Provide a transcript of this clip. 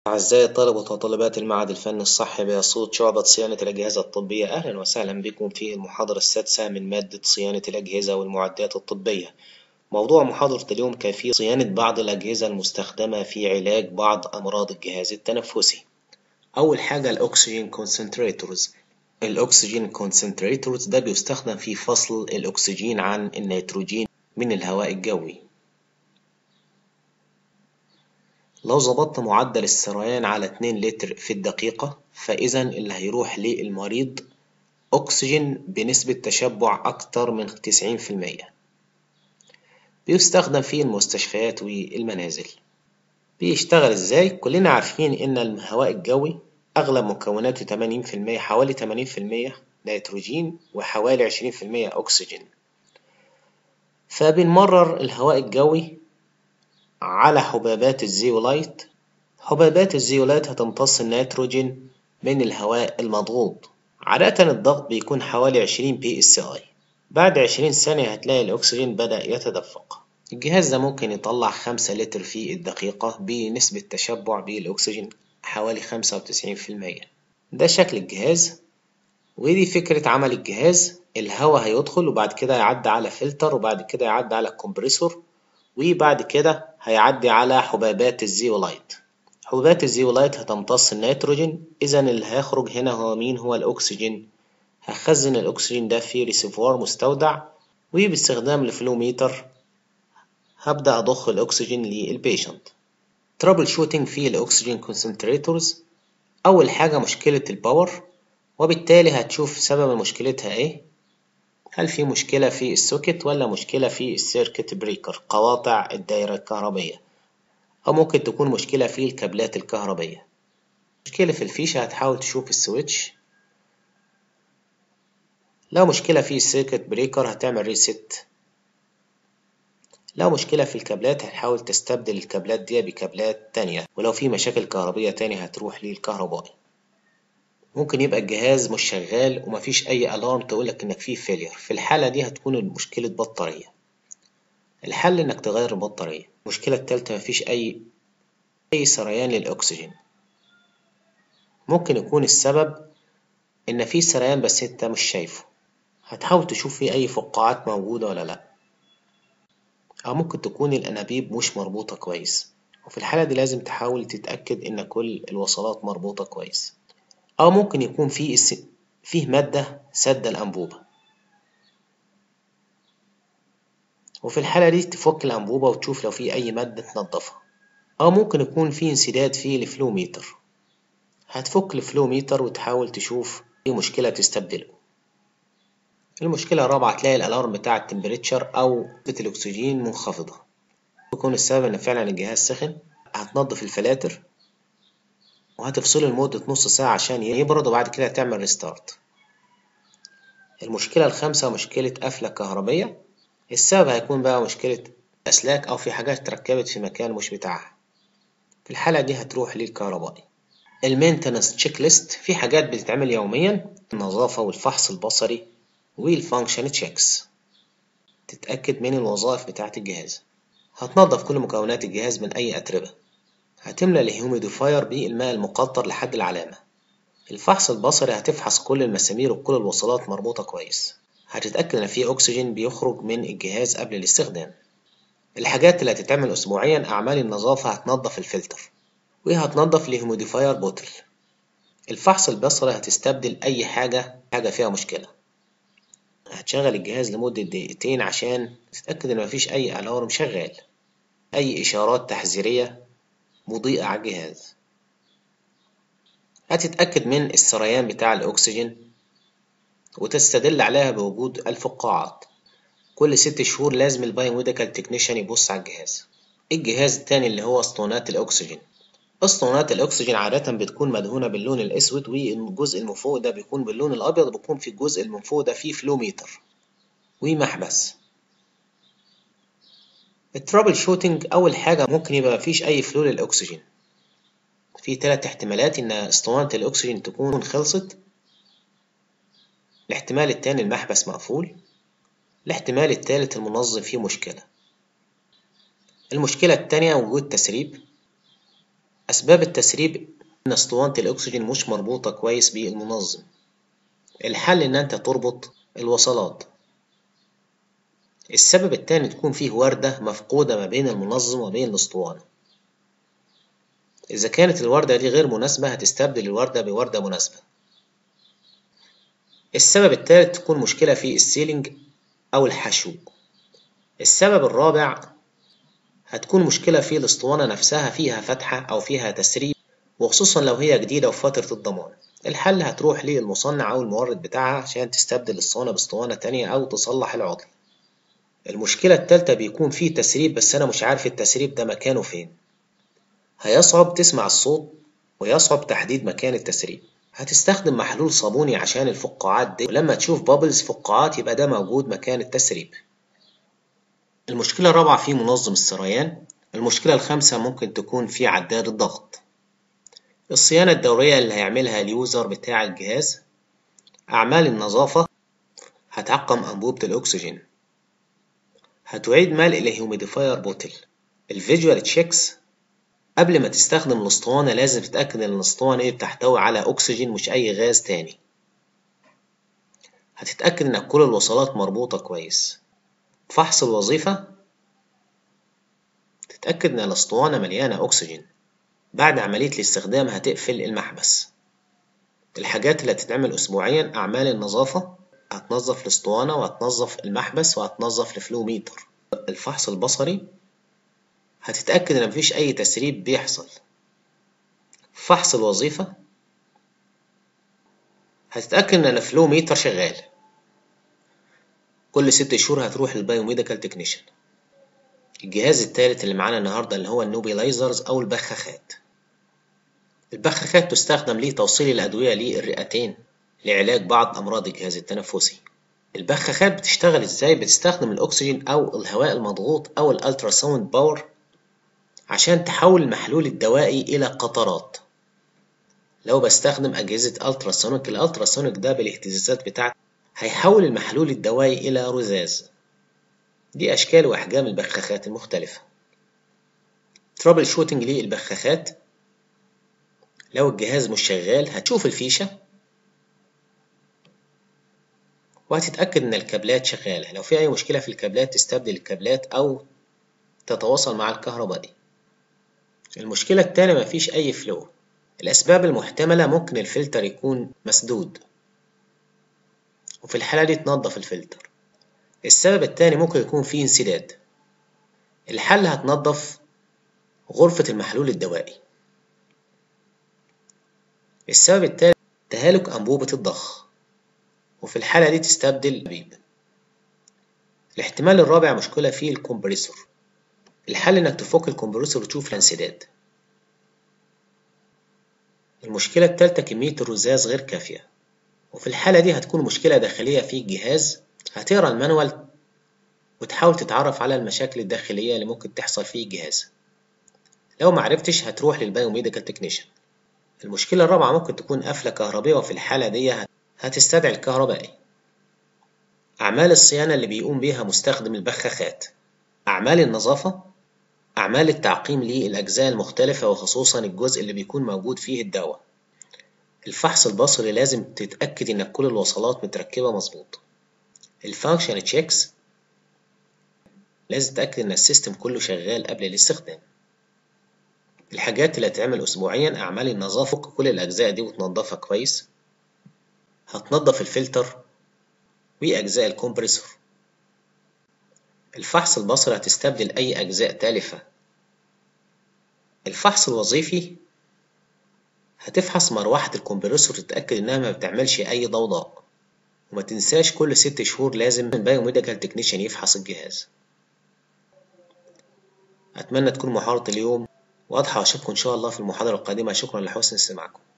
أعزائي طلبة وطالبات المعهد الفني الصحي بأسيوط شعبة صيانة الأجهزة الطبية أهلا وسهلا بكم في المحاضرة السادسة من مادة صيانة الأجهزة والمعدات الطبية موضوع محاضرة اليوم كيفية صيانة بعض الأجهزة المستخدمة في علاج بعض أمراض الجهاز التنفسي أول حاجة الأكسجين كونسنتريتورز الأكسجين كونسنتريتورز ده بيستخدم في فصل الأكسجين عن النيتروجين من الهواء الجوي لو ظبطت معدل السريان على 2 لتر في الدقيقة فإذا اللي هيروح للمريض أكسجين بنسبة تشبع أكتر من 90% بيستخدم في المستشفيات والمنازل بيشتغل ازاي؟ كلنا عارفين إن الهواء الجوي أغلب مكوناته 80% حوالي 80% نيتروجين وحوالي 20% أكسجين فبنمرر الهواء الجوي على حبيبات الزيولايت حبيبات الزيولايت هتمتص النيتروجين من الهواء المضغوط عادة الضغط بيكون حوالي عشرين بي اس اي بعد عشرين ثانية هتلاقي الأكسجين بدأ يتدفق الجهاز ده ممكن يطلع خمسة لتر في الدقيقة بنسبة تشبع بالأكسجين حوالي خمسة وتسعين في المية ده شكل الجهاز ودي فكرة عمل الجهاز الهواء هيدخل وبعد كده يعدي على فلتر وبعد كده يعدي على الكمبريسور وبعد كده هيعدي على حبيبات الزيولايت حبيبات الزيولايت هتمتص النيتروجين إذا اللي هيخرج هنا هو مين هو الأكسجين هخزن الأكسجين ده في ريسيفوار مستودع وباستخدام الفلوميتر هبدأ أضخ الأكسجين للبيشنت ترابل شوتينج في الأكسجين كونسنتريتورز أول حاجة مشكلة الباور وبالتالي هتشوف سبب مشكلتها إيه هل في مشكلة في السوكت ولا مشكلة في السيركت بريكر قواطع الدائرة الكهربية أو ممكن تكون مشكلة في الكابلات الكهربية مشكلة في الفيشة هتحاول تشوف السويتش لو مشكلة في السيركت بريكر هتعمل ريست لو مشكلة في الكابلات هتحاول تستبدل الكابلات دي بكابلات تانية ولو في مشاكل كهربية تانية هتروح للكهربائي ممكن يبقى الجهاز مش شغال ومفيش أي ألارم تقولك إنك فيه فيلير في الحالة دي هتكون مشكلة بطارية الحل إنك تغير البطارية المشكلة التالتة مفيش أي أي سريان للأكسجين ممكن يكون السبب إن في سريان بس أنت مش شايفه هتحاول تشوف فيه أي فقاعات موجودة ولا لأ أو ممكن تكون الأنابيب مش مربوطة كويس وفي الحالة دي لازم تحاول تتأكد إن كل الوصلات مربوطة كويس أو ممكن يكون فيه الس... فيه مادة سد الأنبوبة وفي الحالة دي تفك الأنبوبة وتشوف لو في أي مادة تنضفها أو ممكن يكون في انسداد في الفلوميتر هتفك الفلوميتر وتحاول تشوف أي مشكلة تستبدله المشكلة الرابعة تلاقي الألارم بتاع التمبريتشر أو نسبة الأكسجين منخفضة يكون السبب إن فعلا الجهاز سخن هتنضف الفلاتر وهتفصله لمدة نص ساعة عشان يبرد وبعد كده تعمل ريستارت المشكلة الخامسة مشكلة قفلة كهربية السبب هيكون بقى مشكلة أسلاك أو في حاجات اتركبت في مكان مش بتاعها في الحالة دي هتروح للكهربائي المينتنس تشيك ليست في حاجات بتتعمل يوميا النظافة والفحص البصري والفانكشن تشيكس تتأكد من الوظائف بتاعة الجهاز هتنظف كل مكونات الجهاز من أي أتربة هتملى الهيوميديفاير بالماء المقطر لحد العلامة الفحص البصري هتفحص كل المسامير وكل الوصلات مربوطة كويس هتتأكد إن في أكسجين بيخرج من الجهاز قبل الاستخدام الحاجات اللي هتتعمل أسبوعيا أعمال النظافة هتنظف الفلتر وهتنظف الهيوميديفاير بوتل الفحص البصري هتستبدل أي حاجة حاجة فيها مشكلة هتشغل الجهاز لمدة دقيقتين عشان تتأكد إن مفيش أي ألارم شغال أي إشارات تحذيرية مضيئة على الجهاز هتتأكد من السريان بتاع الأكسجين وتستدل عليها بوجود الفقاعات كل ست شهور لازم البايوميديكال تكنيشن يبص على الجهاز الجهاز التاني اللي هو اسطوانات الأكسجين اسطوانات الأكسجين عادة بتكون مدهونة باللون الأسود والجزء اللي فوق ده بيكون باللون الأبيض بيكون في الجزء اللي من فوق ده فيه فلوميتر ومحبس الترابل شوتينج أول حاجة ممكن يبقى مفيش أي فلو للأكسجين في تلات احتمالات إن اسطوانة الأكسجين تكون خلصت الاحتمال التاني المحبس مقفول الاحتمال التالت المنظم فيه مشكلة المشكلة التانية وجود تسريب أسباب التسريب إن أسطوانة الأكسجين مش مربوطة كويس بالمنظم الحل إن أنت تربط الوصلات السبب التاني تكون فيه وردة مفقودة ما بين المنظم وبين الأسطوانة إذا كانت الوردة دي غير مناسبة هتستبدل الوردة بوردة مناسبة السبب التالت تكون مشكلة في السيلينج أو الحشو السبب الرابع هتكون مشكلة في الأسطوانة نفسها فيها فتحة أو فيها تسريب وخصوصا لو هي جديدة وفي فترة الضمان الحل هتروح للمصنع أو المورد بتاعها عشان تستبدل الأسطوانة بأسطوانة تانية أو تصلح العطل المشكلة التالتة بيكون فيه تسريب بس أنا مش عارف التسريب ده مكانه فين هيصعب تسمع الصوت ويصعب تحديد مكان التسريب هتستخدم محلول صابوني عشان الفقاعات دي ولما تشوف بابلز فقاعات يبقى ده موجود مكان التسريب المشكلة الرابعة في منظم السريان المشكلة الخامسة ممكن تكون في عداد الضغط الصيانة الدورية اللي هيعملها اليوزر بتاع الجهاز أعمال النظافة هتعقم أنبوبة الأكسجين هتعيد ملء الهيوميديفاير بوتل الفيجوال تشيكس قبل ما تستخدم الاسطوانة لازم تتأكد إن الاسطوانة دي بتحتوي على أكسجين مش أي غاز تاني هتتأكد إن كل الوصلات مربوطة كويس فحص الوظيفة تتأكد إن الاسطوانة مليانة أكسجين بعد عملية الاستخدام هتقفل المحبس الحاجات اللي هتتعمل أسبوعيا أعمال النظافة هتنظف الاسطوانة وهتنظف المحبس وهتنظف الفلوميتر الفحص البصري هتتأكد إن مفيش أي تسريب بيحصل فحص الوظيفة هتتأكد إن الفلو ميتر شغال كل ست شهور هتروح للبايوميديكال تكنيشن الجهاز التالت اللي معانا النهاردة اللي هو النوبيلايزرز أو البخاخات البخاخات تستخدم لتوصيل الأدوية للرئتين لعلاج بعض أمراض الجهاز التنفسي البخاخات بتشتغل ازاي بتستخدم الأكسجين أو الهواء المضغوط أو الألتراساوند باور عشان تحول المحلول الدوائي إلى قطرات لو بستخدم أجهزة ألتراسونيك الألتراسونيك ده بالاهتزازات بتاعته هيحول المحلول الدوائي إلى رذاذ دي أشكال وأحجام البخاخات المختلفة ترابل شوتنج للبخاخات لو الجهاز مش شغال هتشوف الفيشة وهتتأكد إن الكابلات شغالة لو في أي مشكلة في الكابلات تستبدل الكابلات أو تتواصل مع الكهربائي المشكلة التانية مفيش أي فلو الأسباب المحتملة ممكن الفلتر يكون مسدود وفي الحالة دي تنضف الفلتر السبب التاني ممكن يكون فيه انسداد الحل هتنضف غرفة المحلول الدوائي السبب التالت تهالك أنبوبة الضخ وفي الحالة دي تستبدل بيب الاحتمال الرابع مشكلة في الكمبريسور الحل انك تفك الكمبرسور وتشوف الانسداد المشكلة التالتة كمية الرذاذ غير كافية وفي الحالة دي هتكون مشكلة داخلية في الجهاز هتقرا المانوال وتحاول تتعرف على المشاكل الداخلية اللي ممكن تحصل في الجهاز لو معرفتش هتروح للبايوميديكال تكنيشن المشكلة الرابعة ممكن تكون قفلة كهربية وفي الحالة دي هتستدعي الكهربائي أعمال الصيانة اللي بيقوم بيها مستخدم البخاخات أعمال النظافة أعمال التعقيم للأجزاء المختلفة وخصوصا الجزء اللي بيكون موجود فيه الدواء الفحص البصري لازم تتأكد إن كل الوصلات متركبة مظبوط الفانكشن تشيكس لازم تتأكد إن السيستم كله شغال قبل الاستخدام الحاجات اللي هتعمل أسبوعيا أعمال النظافة كل الأجزاء دي وتنضفها كويس هتنضف الفلتر وأجزاء الكمبريسور الفحص البصري هتستبدل أي أجزاء تالفة الفحص الوظيفي هتفحص مروحة الكمبرسور تتأكد إنها ما بتعملش أي ضوضاء وما تنساش كل ست شهور لازم بايوميديكال تكنيشن يفحص الجهاز أتمنى تكون محاضرة اليوم واضحة وأشوفكم إن شاء الله في المحاضرة القادمة شكرا لحسن استماعكم